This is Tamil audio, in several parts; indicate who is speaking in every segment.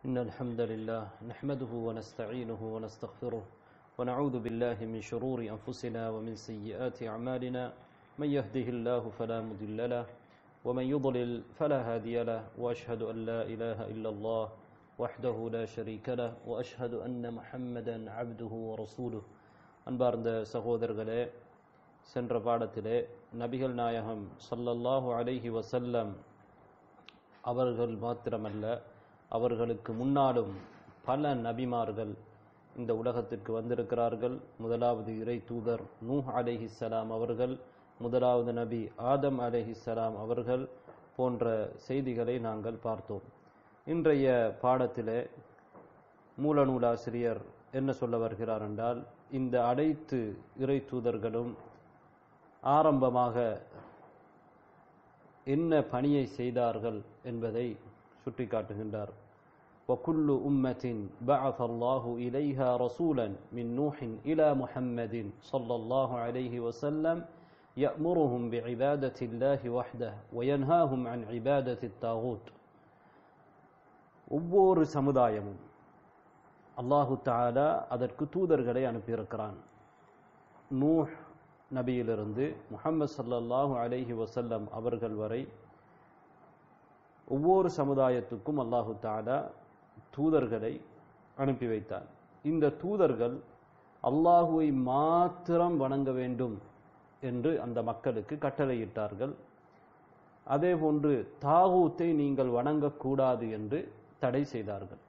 Speaker 1: إن الحمد لله نحمده ونستعينه ونستغفره ونعوذ بالله من شرور أنفسنا ومن سيئات أعمالنا من يهده الله فلا مضل له ومن يضلل فلا هادي له وأشهد أن لا إله إلا الله وحده لا شريك له وأشهد أن محمدا عبده ورسوله அன்பார்ந்த சகோதரர்களே சென்ற பாடத்திலே நபிகள் நாயகம் ஸல்லல்லாஹு அலைஹி வஸல்லம் அவர்கள் மாத்திரமல்ல அவர்களுக்கு முன்னாலும் பல நபிமார்கள் இந்த உலகத்திற்கு வந்திருக்கிறார்கள் முதலாவது இறை தூதர் நூஹ் அலைஹிஸ்ஸலாம் அவர்கள் முதலாவது நபி ஆதம் அலைஹிஸ்ஸலாம் அவர்கள் போன்ற செய்திகளை நாங்கள் பார்த்தோம் இன்றைய பாடத்திலே மூலநூலாசிரியர் என்ன சொல்ல வருகிறார் என்றால் இந்த அனைத்து இறை தூதர்களும் ஆரம்பமாக என்ன பணியை செய்தார்கள் என்பதை சுட்டிக்காட்டுகின்றார் وكل أمة بعث الله إليها رسولا من نوح إلى محمد صلى الله عليه وسلم يأمرهم بعبادة الله وحده وينهاهم عن عبادة الطاغوت ஒவ்வொரு சமுதாயமும் அல்லாஹு தாலா அதற்கு தூதர்களை அனுப்பியிருக்கிறான் நூஹ் நபியிலிருந்து முஹம்மது சல்லல்லாஹு அலைஹி வசல்லம் அவர்கள் வரை ஒவ்வொரு சமுதாயத்துக்கும் அல்லாஹு தாலா தூதர்களை அனுப்பி வைத்தார் இந்த தூதர்கள் அல்லாஹுவை மாத்திரம் வணங்க வேண்டும் என்று அந்த மக்களுக்கு கட்டளையிட்டார்கள் அதே போன்று தாகூத்தை நீங்கள் வணங்கக்கூடாது என்று தடை செய்தார்கள்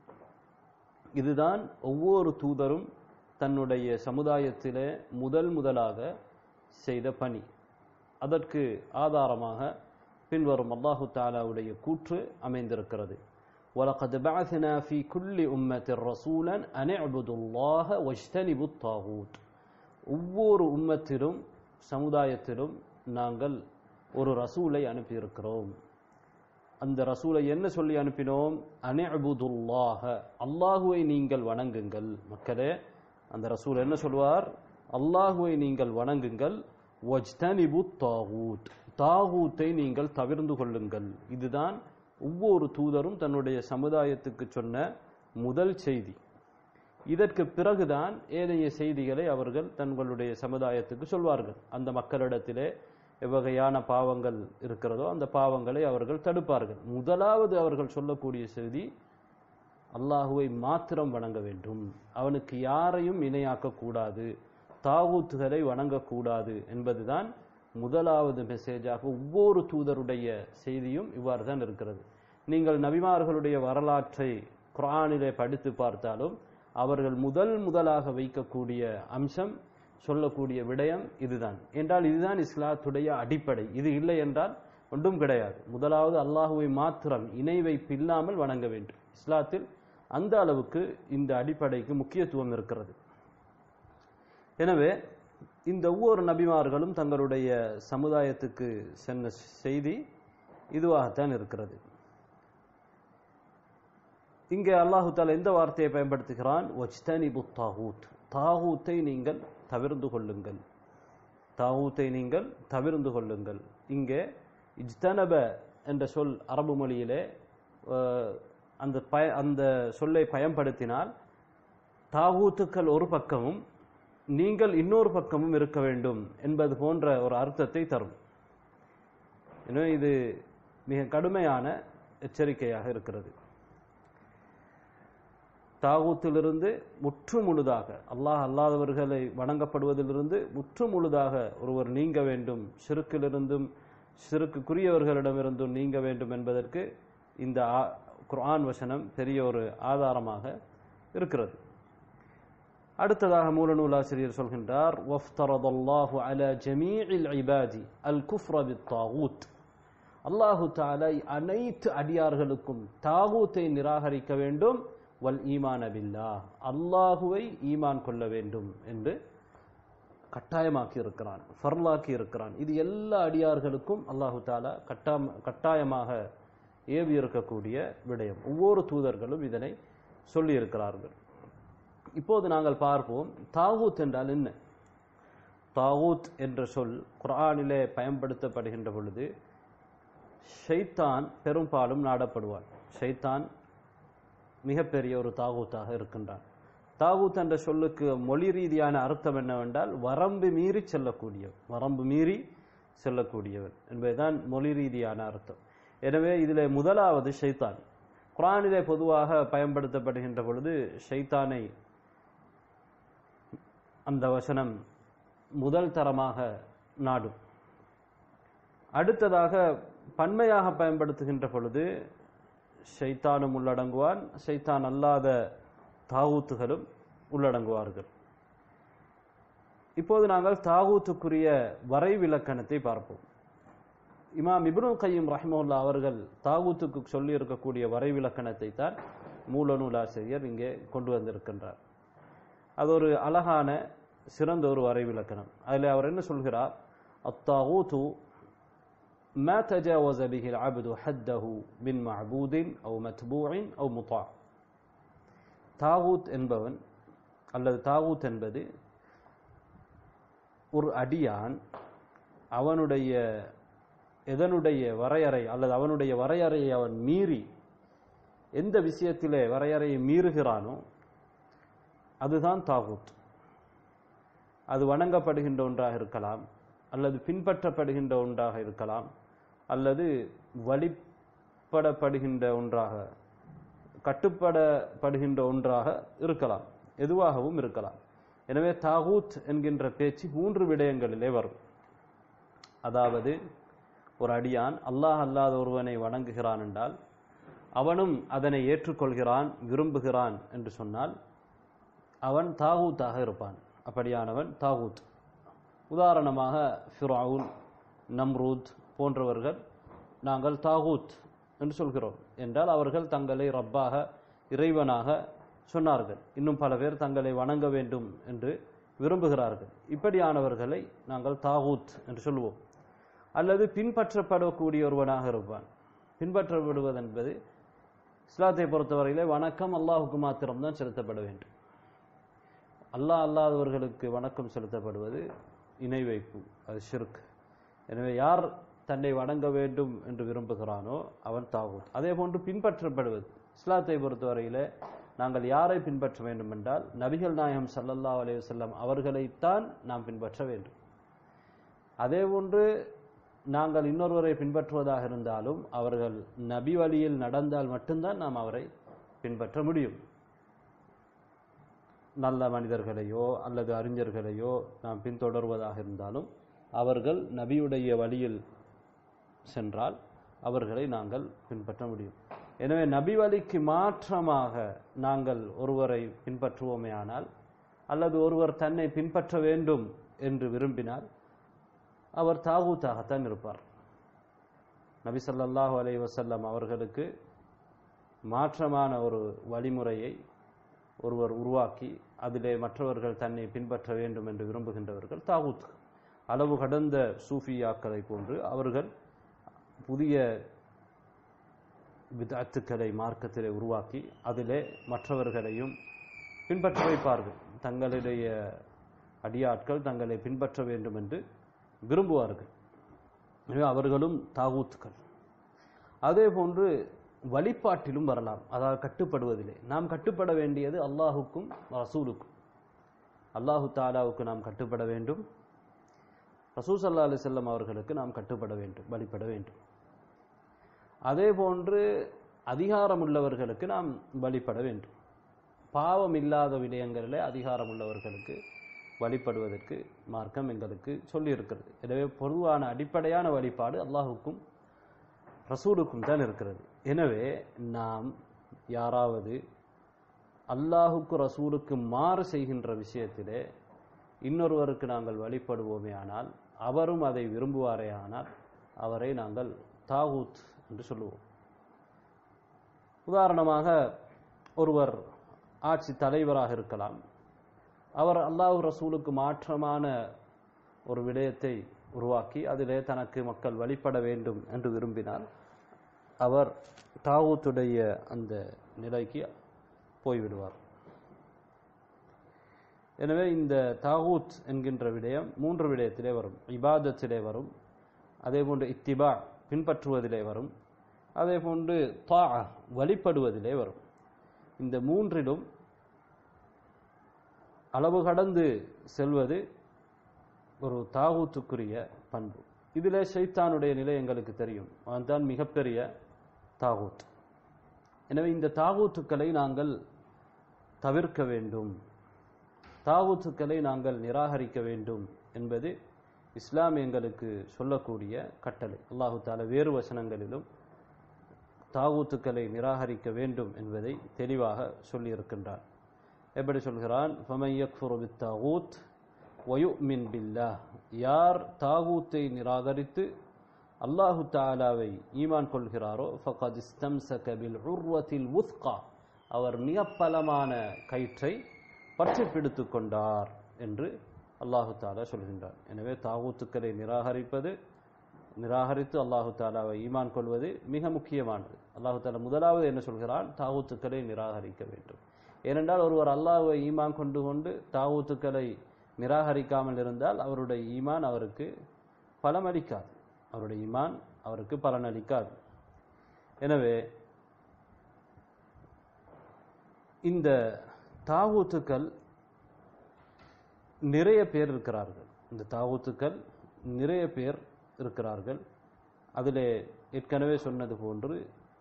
Speaker 1: இதுதான் ஒவ்வொரு தூதரும் தன்னுடைய சமுதாயத்திலே முதல் முதலாக செய்த பணி அதற்கு ஆதாரமாக பின்வரும் அல்லாஹு தாலாவுடைய கூற்று அமைந்திருக்கிறது وَلَقَدْ بَعَثْنَا فِي كُلِّ أُمَّةٍ رَسُولًا أَنِ اعْبُدُوا اللَّهَ وَاجْتَنِبُوا الطَّاغُوتَ ஒவ்வொரு உம்மத்திலும் சமுதாயத்திலும் நாங்கள் ஒரு ரசூலை அனுப்பியிருக்கிறோம் அந்த ரசூலை என்ன சொல்லி அனுப்பினோம் அனிஅபுதுல்லாஹ அல்லாஹுவை நீங்கள் வணங்குங்கள் மக்களே அந்த ரசூல் என்ன சொல்வார் அல்லாஹுவை நீங்கள் வணங்குங்கள் வஜ்தனிபு தாகூத் தாகூத்தை நீங்கள் தவிர்ந்து கொள்ளுங்கள் இதுதான் ஒவ்வொரு தூதரும் தன்னுடைய சமுதாயத்துக்கு சொன்ன முதல் செய்தி இதற்கு பிறகுதான் ஏனைய செய்திகளை அவர்கள் தங்களுடைய சமுதாயத்துக்கு சொல்வார்கள் அந்த மக்களிடத்திலே எவ்வகையான பாவங்கள் இருக்கிறதோ அந்த பாவங்களை அவர்கள் தடுப்பார்கள் முதலாவது அவர்கள் சொல்லக்கூடிய செய்தி அல்லாஹுவை மாத்திரம் வணங்க வேண்டும் அவனுக்கு யாரையும் இணையாக்க கூடாது தாவூத்துகளை வணங்கக்கூடாது என்பதுதான் முதலாவது மெசேஜாக ஒவ்வொரு தூதருடைய செய்தியும் இவ்வாறு தான் இருக்கிறது நீங்கள் நபிமார்களுடைய வரலாற்றை குரானிலே படித்து பார்த்தாலும் அவர்கள் முதல் முதலாக வைக்கக்கூடிய அம்சம் சொல்லக்கூடிய விடயம் இதுதான் என்றால் இதுதான் இஸ்லாத்துடைய அடிப்படை இது இல்லை என்றால் ஒன்றும் கிடையாது முதலாவது அல்லாஹுவை மாத்திரம் இணை வைப்பு இல்லாமல் வணங்க வேண்டும் இஸ்லாத்தில் அந்த அளவுக்கு இந்த அடிப்படைக்கு முக்கியத்துவம் இருக்கிறது எனவே இந்த ஒவ்வொரு நபிமார்களும் தங்களுடைய சமுதாயத்துக்கு சென்ற செய்தி இதுவாகத்தான் இருக்கிறது இங்கே அல்லாஹு தாலா எந்த வார்த்தையை பயன்படுத்துகிறான் ஒச்தனிபு தாகூத் தாகூத்தை நீங்கள் தவிர்ந்து கொள்ளுங்கள் தாகூத்தை நீங்கள் தவிர்ந்து கொள்ளுங்கள் இங்கே இஜ்தனப என்ற சொல் அரபு மொழியிலே அந்த பய அந்த சொல்லை பயன்படுத்தினால் தாகூத்துக்கள் ஒரு பக்கமும் நீங்கள் இன்னொரு பக்கமும் இருக்க வேண்டும் என்பது போன்ற ஒரு அர்த்தத்தை தரும் எனவே இது மிக கடுமையான எச்சரிக்கையாக இருக்கிறது தாகூத்திலிருந்து முற்று முழுதாக அல்லாஹ் அல்லாதவர்களை வணங்கப்படுவதிலிருந்து முற்று முழுதாக ஒருவர் நீங்க வேண்டும் சிறுக்கிலிருந்தும் சிறுக்குரியவர்களிடமிருந்தும் நீங்க வேண்டும் என்பதற்கு இந்த குர்ஆன் வசனம் பெரிய ஒரு ஆதாரமாக இருக்கிறது அடுத்ததாக மூலநூலாசிரியர் சொல்கின்றார் وَافْتَرَضَ اللَّهُ عَلَى جَمِيعِ الْعِبَادِ الْكُفْرَ بِالطَّاغُوتِ அல்லாஹு தாலா அனைத்து அடியார்களுக்கும் தாகூத்தை நிராகரிக்க வேண்டும் வல் ஈமான் அபில்லா அல்லாஹுவை ஈமான் கொள்ள வேண்டும் என்று கட்டாயமாக்கி இருக்கிறான் ஃபர்லாக்கி இருக்கிறான் இது எல்லா அடியார்களுக்கும் அல்லாஹு தாலா கட்டாயம் கட்டாயமாக ஏவி இருக்கக்கூடிய விடயம் ஒவ்வொரு தூதர்களும் இதனை சொல்லி இருக்கிறார்கள் இப்போது நாங்கள் பார்ப்போம் தாகூத் என்றால் என்ன தாகூத் என்ற சொல் குரானிலே பயன்படுத்தப்படுகின்ற பொழுது ஷைத்தான் பெரும்பாலும் நாடப்படுவான் ஷைத்தான் மிகப்பெரிய ஒரு தாகூத்தாக இருக்கின்றான் தாகூத் என்ற சொல்லுக்கு மொழி ரீதியான அர்த்தம் என்னவென்றால் வரம்பு மீறி செல்லக்கூடியவன் வரம்பு மீறி செல்லக்கூடியவன் என்பதுதான் மொழி ரீதியான அர்த்தம் எனவே இதில் முதலாவது ஷைத்தான் குரானிலே பொதுவாக பயன்படுத்தப்படுகின்ற பொழுது ஷைத்தானை அந்த வசனம் முதல் தரமாக நாடும் அடுத்ததாக பன்மையாக பயன்படுத்துகின்ற பொழுது ஷைத்தானும் உள்ளடங்குவான் ஷைத்தான் அல்லாத தாகூத்துகளும் உள்ளடங்குவார்கள் இப்போது நாங்கள் தாகூத்துக்குரிய வரைவிலக்கணத்தை பார்ப்போம் இமாம் இப்னுல் கையும் ரஹ்மவுல்லா அவர்கள் தாகூத்துக்கு சொல்லி இருக்கக்கூடிய வரைவிலக்கணத்தை தான் மூல நூலாசிரியர் இங்கே கொண்டு வந்திருக்கின்றார் அது ஒரு அழகான சிறந்த ஒரு வரைவிலக்கணம் அதில் அவர் என்ன சொல்கிறார் அத்தாகூத்து ما تجاوز به العبد حده من معبود أو متبوع أو مطاع தாகூத் என்பவன் அல்லது தாகூத் என்பது ஒரு அடியான் அவனுடைய எதனுடைய வரையறை அல்லது அவனுடைய வரையறையை அவன் மீறி எந்த விஷயத்திலே வரையறையை மீறுகிறானோ அதுதான் தாகூத் அது வணங்கப்படுகின்ற ஒன்றாக இருக்கலாம் அல்லது பின்பற்றப்படுகின்ற ஒன்றாக இருக்கலாம் அல்லது வழிபடப்படுகின்ற ஒன்றாக கட்டுப்படப்படுகின்ற ஒன்றாக இருக்கலாம் எதுவாகவும் இருக்கலாம் எனவே தாகூத் என்கின்ற பேச்சு மூன்று விடயங்களிலே வரும் அதாவது ஒரு அடியான் அல்லாஹ் அல்லாத ஒருவனை வணங்குகிறான் என்றால் அவனும் அதனை ஏற்றுக்கொள்கிறான் விரும்புகிறான் என்று சொன்னால் அவன் தாகூத்தாக இருப்பான் அப்படியானவன் தாகூத் உதாரணமாக ஃபிரவுன் நம்ரூத் போன்றவர்கள் நாங்கள் தாகூத் என்று சொல்கிறோம் என்றால் அவர்கள் தங்களை ரப்பாக இறைவனாக சொன்னார்கள் இன்னும் பல பேர் தங்களை வணங்க வேண்டும் என்று விரும்புகிறார்கள் இப்படியானவர்களை நாங்கள் தாகூத் என்று சொல்லுவோம் அல்லது பின்பற்றப்படக்கூடிய ஒருவனாக இருப்பான் பின்பற்றப்படுவது என்பது இஸ்லாத்தை பொறுத்தவரையிலே வணக்கம் அல்லாஹுக்கு மாத்திரம்தான் செலுத்தப்பட வேண்டும் அல்லாஹ் அல்லாதவர்களுக்கு வணக்கம் செலுத்தப்படுவது இணை வைப்பு அது ஷிர்க் எனவே யார் தன்னை வணங்க வேண்டும் என்று விரும்புகிறானோ அவன் தாகூத் அதே போன்று பின்பற்றப்படுவது இஸ்லாத்தை பொறுத்தவரையிலே நாங்கள் யாரை பின்பற்ற வேண்டும் என்றால் நபிகள் நாயகம் சல்லல்லா அலைஹி வஸல்லம் அவர்களைத்தான் நாம் பின்பற்ற வேண்டும் அதே போன்று நாங்கள் இன்னொருவரை பின்பற்றுவதாக இருந்தாலும் அவர்கள் நபி வழியில் நடந்தால் மட்டும்தான் நாம் அவரை பின்பற்ற முடியும் நல்ல மனிதர்களையோ அல்லது அறிஞர்களையோ நாம் பின்தொடர்வதாக இருந்தாலும் அவர்கள் நபியுடைய வழியில் சென்றால் அவர்களை நாங்கள் பின்பற்ற முடியும் எனவே நபி வழிக்கு மாற்றமாக நாங்கள் ஒருவரை பின்பற்றுவோமே ஆனால் அல்லது ஒருவர் தன்னை பின்பற்ற வேண்டும் என்று விரும்பினால் அவர் தாகூத்தாகத்தான் இருப்பார் நபி ஸல்லல்லாஹு அலைஹி வஸல்லம் அவர்களுக்கு மாற்றமான ஒரு வழிமுறையை ஒருவர் உருவாக்கி அதிலே மற்றவர்கள் தன்னை பின்பற்ற வேண்டும் என்று விரும்புகின்றவர்கள் தாகூத் அளவு கடந்த சூஃபியாக்களை போன்று அவர்கள் புதிய விதத்துக்களை மார்க்கத்திலே உருவாக்கி அதிலே மற்றவர்களையும் பின்பற்ற வைப்பார்கள் தங்களுடைய அடியாட்கள் தங்களை பின்பற்ற வேண்டும் என்று விரும்புவார்கள் எனவே அவர்களும் தாகூத்துக்கள் அதே போன்று வழிபாட்டிலும் வரலாம் அதாவது கட்டுப்படுவதிலே நாம் கட்டுப்பட வேண்டியது அல்லாஹுக்கும் ரசூலுக்கும் அல்லாஹு தாலாவுக்கு நாம் கட்டுப்பட வேண்டும் ரசூல் சல்லா அலி செல்லம் அவர்களுக்கு நாம் கட்டுப்பட வேண்டும் வழிபட வேண்டும் அதே போன்று அதிகாரம் உள்ளவர்களுக்கு நாம் வழிபட வேண்டும் பாவம் இல்லாத விடயங்களிலே அதிகாரம் உள்ளவர்களுக்கு வழிபடுவதற்கு மார்க்கம் எங்களுக்கு சொல்லியிருக்கிறது எனவே பொதுவான அடிப்படையான வழிபாடு அல்லாஹுக்கும் ரசூலுக்கும் தான் இருக்கிறது எனவே நாம் யாராவது அல்லாஹுக்கு ரசூலுக்கு மாறு செய்கின்ற விஷயத்திலே இன்னொருவருக்கு நாங்கள் வழிபடுவோமே ஆனால் அவரும் அதை விரும்புவாரே ஆனால் அவரை நாங்கள் தாகூத் என்று சொல்லுவோம் உதாரணமாக ஒருவர் ஆட்சி தலைவராக இருக்கலாம் அவர் அல்லாஹ் ரசூலுக்கு மாற்றமான ஒரு விடயத்தை உருவாக்கி அதிலே தனக்கு மக்கள் வழிபட வேண்டும் என்று விரும்பினால் அவர் தாவூத்துடைய அந்த நிலைக்கு போய்விடுவார் எனவே இந்த தாகூத் என்கின்ற விடயம் மூன்று விடயத்திலே வரும் இபாதத்திலே வரும் அதே போன்று இத்திபா பின்பற்றுவதிலே வரும் அதே போன்று தா வழிபடுவதிலே வரும் இந்த மூன்றிலும் அளவு கடந்து செல்வது ஒரு தாகூத்துக்குரிய பண்பு இதில் ஷைத்தானுடைய நிலை எங்களுக்கு தெரியும் அவன்தான் மிகப்பெரிய தாகூத் எனவே இந்த தாகூத்துக்களை நாங்கள் தவிர்க்க வேண்டும் தாகூத்துக்களை நாங்கள் நிராகரிக்க வேண்டும் என்பது இஸ்லாம் எங்களுக்கு சொல்லக்கூடிய கட்டளை அல்லாஹு தாலா வேறு வசனங்களிலும் தாகூத்துக்களை நிராகரிக்க வேண்டும் என்பதை தெளிவாக சொல்லியிருக்கின்றான் எப்படி சொல்கிறான் ஃபமன் யக்ஃபுரு பித்தாகூத் வயுமின் பில்லாஹ் யார் தாகூத்தை நிராகரித்து அல்லாஹு தாலாவை ஈமான் கொள்கிறாரோ ஃபகத் இஸ்தம்சக பில் உர்வத்தில் உத்கா அவர் மிக பலமான கயிற்றை பற்றி பிடித்து கொண்டார் என்று அல்லாஹு தாலா சொல்கின்றார் எனவே தாகூத்துக்களை நிராகரிப்பது நிராகரித்து அல்லாஹு தாலாவை ஈமான் கொள்வது மிக முக்கியமானது அல்லாஹு தாலா முதலாவது என்ன சொல்கிறான் தாகூத்துக்களை நிராகரிக்க வேண்டும் ஏனென்றால் ஒருவர் அல்லாஹ்வை ஈமான் கொண்டு கொண்டு தாகூத்துக்களை நிராகரிக்காமல் இருந்தால் அவருடைய ஈமான் அவருக்கு பலமளிக்காது அவருடைய ஈமான் அவருக்கு பலனளிக்காது எனவே இந்த தாகூத்துக்கள் நிறைய பேர் இருக்கிறார்கள் இந்த தாகூத்துக்கள் நிறைய பேர் இருக்கிறார்கள் அதிலே ஏற்கனவே சொன்னது போன்று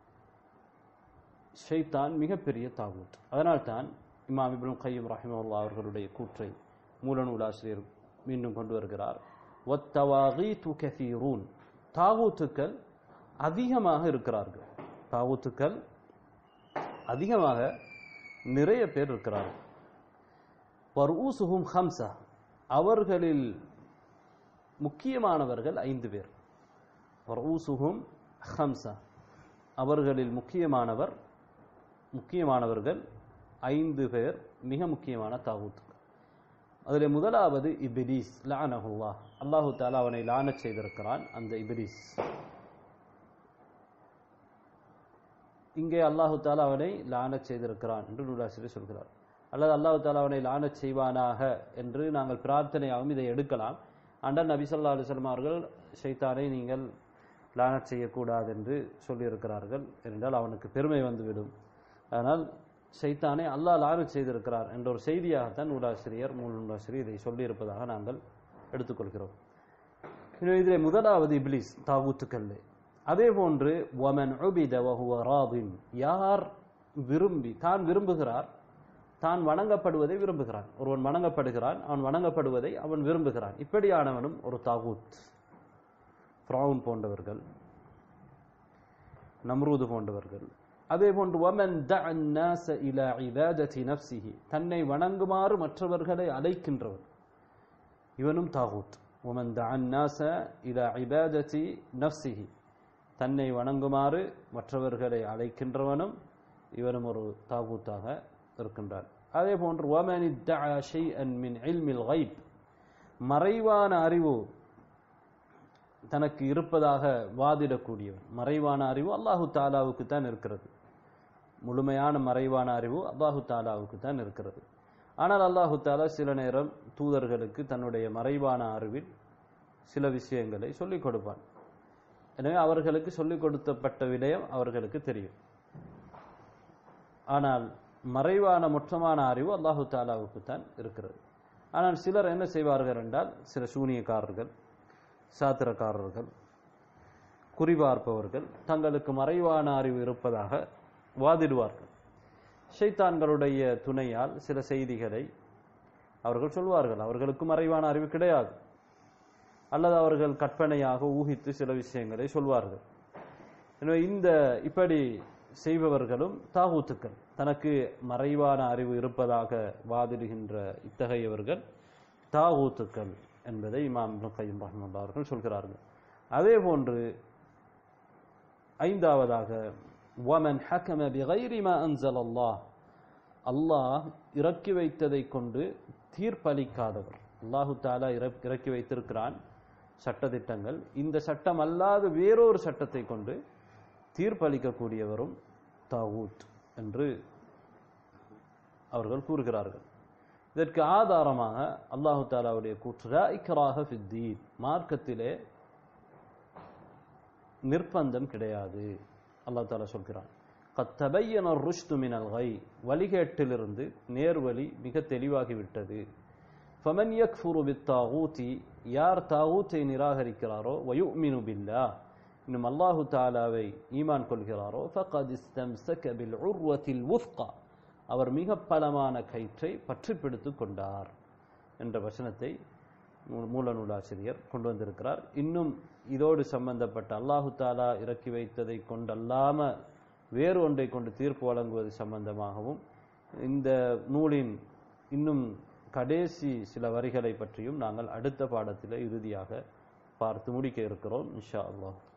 Speaker 1: ஷைத்தான் மிகப்பெரிய தாகூத் அதனால்தான் இமாம் இப்னு கையம் ரஹிமல்லா அவர்களுடைய கூற்றை மூலநூல் ஆசிரியர் மீண்டும் கொண்டு வருகிறார் ஒத்தவாகீத்து கசீரூன் தாகூத்துக்கள் அதிகமாக இருக்கிறார்கள் தாகூத்துக்கள் அதிகமாக நிறைய பேர் இருக்கிறார்கள் பர்ஊசுஹும் ஹம்சா அவர்களில் முக்கியமானவர்கள் ஐந்து பேர் பர்ஊசுஹும் ஹம்சா அவர்களில் முக்கியமானவர் முக்கியமானவர்கள் ஐந்து பேர் மிக முக்கியமான தாகூத்துக்கள் அதில் முதலாவது இபிலிஸ் லானஹுல்லா அல்லாஹு தாலா அவனை லானச் செய்திருக்கிறான் அந்த இபிலிஸ் இங்கே அல்லாஹு தாலா அவனை லானச் செய்திருக்கிறான் என்று நூலாசிரியர் சொல்கிறார் அல்லது அல்லாஹு தாலா அவனை லானச் செய்வானாக என்று நாங்கள் பிரார்த்தனையாகவும் இதை எடுக்கலாம் அண்டர் நபி சொல்லா அலுவலம் அவர்கள் ஷைத்தானை நீங்கள் லானச் செய்யக்கூடாது என்று சொல்லியிருக்கிறார்கள் என்றால் அவனுக்கு பெருமை வந்துவிடும் ஆனால் ஷைத்தானை அல்லாஹ் லானச் செய்திருக்கிறார் என்ற ஒரு செய்தியாகத்தான் நூலாசிரியர் மூல் நூலாசிரியர் இதை சொல்லியிருப்பதாக நாங்கள் எடுத்துக்கொள்கிறோம் எனவே இதில் முதலாவது இப்லிஸ் தாவூத்துக்கல் அதே போன்று ஒமன் உபித வஹுவ ராதின் யார் விரும்பி தான் விரும்புகிறார் தான் வணங்கப்படுவதை விரும்புகிறான் ஒருவன் வணங்கப்படுகிறான் அவன் வணங்கப்படுவதை அவன் விரும்புகிறான் இப்படியானவனும் ஒரு தாகூத் ஃப்ரவுன் போன்றவர்கள் நம்ரூது போன்றவர்கள் அதே போன்று ஒமன் தஅன்னாஸ இலா இபாதத்தி நஃப்ஸிஹி தன்னை வணங்குமாறு மற்றவர்களை அழைக்கின்றவன் இவனும் தாகூத் ஒமன் தஅன்னாஸ இலா இபாதத்தி நஃப்ஸிஹி தன்னை வணங்குமாறு மற்றவர்களை அழைக்கின்றவனும் இவனும் ஒரு தாகூத்தாக இருக்கின்றான் அதே போன்று ஒமன் இத்தஅ ஷைஅன் மின் இல்மில் கைப் மறைவான அறிவு தனக்கு இருப்பதாக வாதிடக்கூடியவன் மறைவான அறிவு அல்லாஹு தாலாவுக்கு தான் இருக்கிறது முழுமையான மறைவான அறிவு அல்லாஹு தாலாவுக்கு தான் இருக்கிறது ஆனால் அல்லாஹு தாலா சில நேரம் தூதர்களுக்கு தன்னுடைய மறைவான அறிவில் சில விஷயங்களை சொல்லிக் கொடுப்பான் எனவே அவர்களுக்கு சொல்லிக் கொடுத்தப்பட்ட விடயம் அவர்களுக்கு தெரியும் ஆனால் மறைவான மொற்றமான அறிவு அல்லாஹு தாலாவுக்கு தான் இருக்கிறது ஆனால் சிலர் என்ன செய்வார்கள் என்றால் சில சூனியக்காரர்கள் சாத்திரக்காரர்கள் குறிபார்ப்பவர்கள் தங்களுக்கு மறைவான அறிவு இருப்பதாக வாதிடுவார்கள் ஷைத்தான்களுடைய துணையால் சில செய்திகளை அவர்கள் சொல்வார்கள் அவர்களுக்கு மறைவான அறிவு கிடையாது அல்லது அவர்கள் கற்பனையாக ஊகித்து சில விஷயங்களை சொல்வார்கள் எனவே இந்த இப்படி செய்பவர்களும் தாகூத்துக்கள் தனக்கு மறைவான அறிவு இருப்பதாக வாதிடுகின்ற இத்தகையவர்கள் தாகூத்துக்கள் என்பதை இமாம் கையம் ரஹ்மல்லா அவர்கள் சொல்கிறார்கள் அதே போன்று ஐந்தாவதாக ومن حكم بغير ما أنزل الله அல்லாஹ் இறக்கி வைத்ததை கொண்டு தீர்ப்பளிக்காதவர் அல்லாஹு தாலா இறக்கி வைத்திருக்கிறான் சட்டத்திட்டங்கள் இந்த சட்டம் அல்லாத வேறொரு சட்டத்தை கொண்டு தீர்ப்பளிக்கக்கூடியவரும் தாவூத் என்று அவர்கள் கூறுகிறார்கள் இதற்கு ஆதாரமாக அல்லாஹு தாலாவுடைய கூற்று இக்கராக ஃபித்தீன் மார்க்கத்திலே நிர்பந்தம் கிடையாது அல்லாஹ் தாலா சொல்கிறான் கத் தபையன ருஷ்து மினல் கை வழிகேட்டிலிருந்து நேர்வழி மிக தெளிவாகிவிட்டது ஃபமன் யக்ஃபுரு பித்தாகூத்தி யார் தாகூத்தை நிராகரிக்கிறாரோ வயுமினு பில்லா இன்னும் அல்லாஹு தாலாவை ஈமான் கொள்கிறாரோ ஃபகத் இஸ்தம்சக பில் உர்வத்தில் உஃப்கா அவர் மிக பலமான கயிற்றை பற்றி பிடித்துக் கொண்டார் என்ற வசனத்தை மூ- மூல நூலாசிரியர் கொண்டு வந்திருக்கிறார் இன்னும் இதோடு சம்பந்தப்பட்ட அல்லாஹு தாலா இறக்கி வைத்ததை கொண்டல்லாம வேறு ஒன்றை கொண்டு தீர்ப்பு வழங்குவது சம்பந்தமாகவும் இந்த நூலின் இன்னும் கடைசி சில வரிகளை பற்றியும் நாங்கள் அடுத்த பாடத்தில் இறுதியாக பார்த்து முடிக்க இருக்கிறோம் இன்ஷா அல்லாஹ்